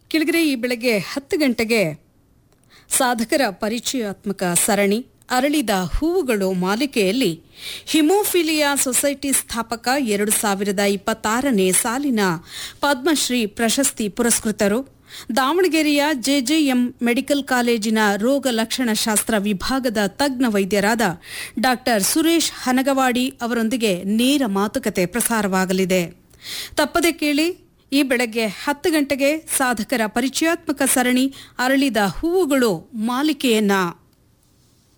ಕೆಳಗರೆ ಈ ಬೆಳಗ್ಗೆ ಹತ್ತು ಗಂಟೆಗೆ ಸಾಧಕರ ಪರಿಚಯಾತ್ಮಕ ಸರಣಿ ಅರಳಿದ ಹೂವುಗಳು ಮಾಲಿಕೆಯಲ್ಲಿ ಹಿಮೋಫಿಲಿಯಾ ಸೊಸೈಟಿ ಸ್ಥಾಪಕ ಎರಡು ಸಾವಿರದ ಇಪ್ಪತ್ತಾರನೇ ಸಾಲಿನ ಪದ್ಮಶ್ರೀ ಪ್ರಶಸ್ತಿ ಪುರಸ್ಕೃತರು ದಾವಣಗೆರೆಯ ಜೆಜೆಎಂ ಮೆಡಿಕಲ್ ಕಾಲೇಜಿನ ರೋಗ ಲಕ್ಷಣಶಾಸ್ತ್ರ ವಿಭಾಗದ ತಜ್ಞ ವೈದ್ಯರಾದ ಡಾ ಸುರೇಶ್ ಹನಗವಾಡಿ ಅವರೊಂದಿಗೆ ನೇರ ಮಾತುಕತೆ ಪ್ರಸಾರವಾಗಲಿದೆ ತಪ್ಪದೆ ಕೇಳಿ ಈ ಬೆಳಗ್ಗೆ ಹತ್ತು ಗಂಟೆಗೆ ಸಾಧಕರ ಪರಿಚಯಾತ್ಮಕ ಸರಣಿ ಅರಳಿದ ಹೂವುಗಳು ಮಾಲಿಕೆಯನ್ನ